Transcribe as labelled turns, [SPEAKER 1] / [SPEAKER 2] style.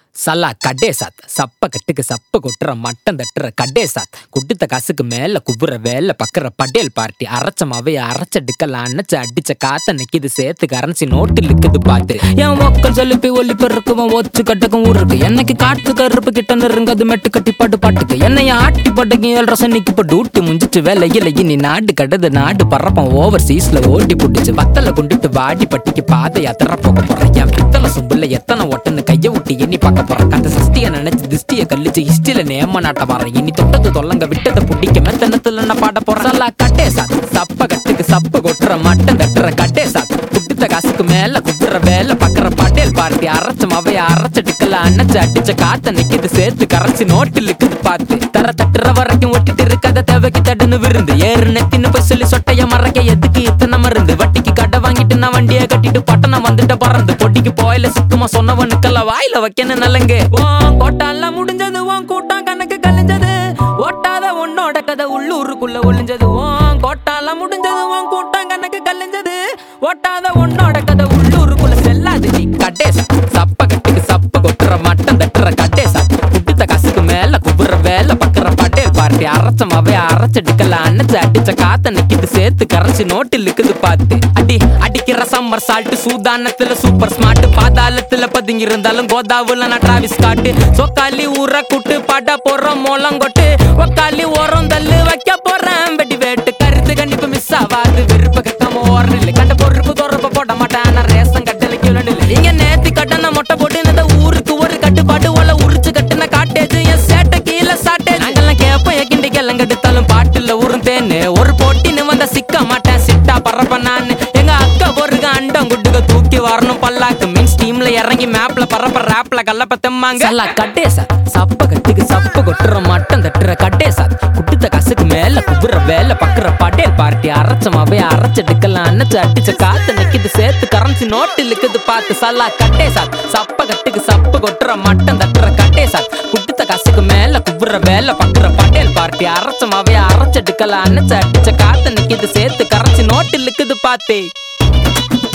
[SPEAKER 1] சல்லா கடே சாத் சப்ப கட்டுக்கு சப்ப கொட்டுற மட்டம் தட்டுற கடே சாத் குடுத்த காசுக்கு மேல குபுற வேலை பக்குற படேல் பார்ட்டி அரைச்ச மாவைய அரைச்சடுக்கல அணைச்சு அடிச்ச காத்த நிக்குது சேர்த்து கரன்சி நோட்டு லிக்குது பாத்து என் மொக்கம் செலுப்பி ஒலி பெருக்குவன் ஒச்சு கட்டக்கும் ஊருக்கு என்னைக்கு காட்டு கருப்பு கிட்ட நெருங்க அது மெட்டு கட்டி பாட்டு பாட்டுக்கு என்னைய ஆட்டி பாட்டுக்கு ஏழு ரசம் நிக்கு இப்ப டூட்டி முஞ்சிச்சு வேலையில இனி நாடு கடது நாடு பறப்பம் ஓவர் சீஸ்ல ஓட்டி புடிச்சு வத்தல கொண்டுட்டு வாடி பட்டிக்கு பாதை யாத்திர போக போறேன் என் பித்தளை சும்புல எத்தனை ஒட்டுன்னு கைய விட்டு எண்ணி பார்க்க போறேன் அந்த சிஸ்டிய நினைச்சு திஸ்டிய கழிச்சு ஹிஸ்டில நேம நாட்ட வரேன் இனி தொட்டது தொல்லங்க விட்டதை புடிக்க மெத்தனத்துல என்ன பாட போறேன் சல்லா கட்டே சாத் சப்ப கட்டுக்கு சப்ப கொட்டுற மட்டம் தட்டுற கட்டே சாத் குடுத்த காசுக்கு மேல குப்புற வேலை பக்குற பட்டேல் பார்ட்டி அரைச்ச மவைய அரைச்ச டிக்கல அணைச்சு அடிச்ச காத்த நிக்குது சேர்த்து கரைச்சு நோட்டில் இருக்குது பார்த்து தர தட்டுற வரைக்கும் ஒட்டிட்டு இருக்காத தேவைக்கு தடுன்னு விருந்து ஏறு நெத்தின்னு போய் சொல்லி சொட்டைய மறைக்க எதுக்கு இத்தனை மருந்து வட்டிக்கு கடை வாங்கிட்டு நான் வண்டியை கட்டிட்டு பட்டணம் வந்துட்ட பறந்து பொட்டிக்கு போயில சுத்தமா சொன்னவனுக்கெல்லாம் வாயில வைக்கணும் நல்லங்க கோட்டாலாம் முடிஞ்சது உன் கூட்டம் கணக்கு கலைஞ்சது ஒட்டாத உன்னோட கதை உள்ளூருக்குள்ள ஒளிஞ்சது உன் கோட்டாலாம் முடிஞ்சது உன் கூட்டம் கணக்கு கலைஞ்சது ஒட்டாத உன்னோட கதை உள்ளூருக்குள்ள செல்லாது நீ கடேசா சப்ப கட்டுக்கு சப்ப கொட்டுற மட்டம் தட்டுற கடேசா குடுத்த காசுக்கு மேல குபுற வேலை பக்குற பட்டேல் பார்ட்டி அரைச்ச மாவே அரைச்சடிக்கல அணைச்சு அடிச்ச காத்த நிக்கிது சேர்த்து கரைச்சு நோட்டில் இருக்குது பார்த்து அடி அடிக்கிற சம்மர் சால்ட் சூதானத்துல சூப்பர் ஸ்மார்ட் பாதாளத்துல பதுங்கி இருந்தாலும் கோதாவுல நான் டிராவிஸ் காட்டு சொக்காலி ஊற கூட்டு பாட்டா போடுறோம் மோளங்கொட்டு ஒக்காலி ஓரம் தள்ளு வைக்க போறேன் வெடி வேட்டு கருத்து கண்டிப்பு மிஸ் ஆகாது விருப்ப கட்டாம ஓரணில் கண்ட பொருளுக்கு தொடர்பு போட மாட்டேன் நான் ரேஷன் கட்டல கிளனில் இங்க நேத்தி கட்டண மொட்டை போட்டு இந்த ஊருக்கு ஒரு கட்டுப்பாடு உள்ள உரிச்சு கட்டின காட்டேஜ் என் சேட்டை கீழே சாட்டேஜ் நாங்கெல்லாம் கேப்போம் எக்கிண்டி கிளங்கெடுத்தாலும் பாட்டுல உருந்தேன்னு ஒரு போட்டின்னு வந்த சிக்க மாட்டேன் சிட்டா பறப்ப நான் எங்க அக்கா பொருக அண்டம் குட்டுக தூக்கி வரணும் பல்லாக்கு மீன் ஸ்டீம்ல இறங்கி மேப்ல பறப்ப ரேப்ல கல்லப்ப தெம்மாங்க சல்லா கட்டே சார் சப்ப கட்டுக்கு சப்ப கொட்டுற மட்டம் தட்டுற கட்டே சார் குட்டுத்த காசுக்கு மேல குபுற வேலை பக்குற படேல் பார்ட்டி அரைச்ச மாவே அரைச்செடுக்கலாம் அணைச்சு அடிச்ச காத்து நிக்குது சேர்த்து கரன்சி நோட்டில் இருக்குது பார்த்து சல்லா கட்டே சார் சப்ப கட்டுக்கு சப்ப கொட்டுற மட்டம் தட்டுற கட்டே சார் குட்டுத்த காசுக்கு மேல குபுற வேலை பக்குற படேல் பார்ட்டி அரைச்ச மாவே அரைச்செடுக்கலாம் அணைச்சு அடிச்ச காத்து நிக்குது சேர்த்து கரன்சி நோட்டில் இருக்குது பார்த்தே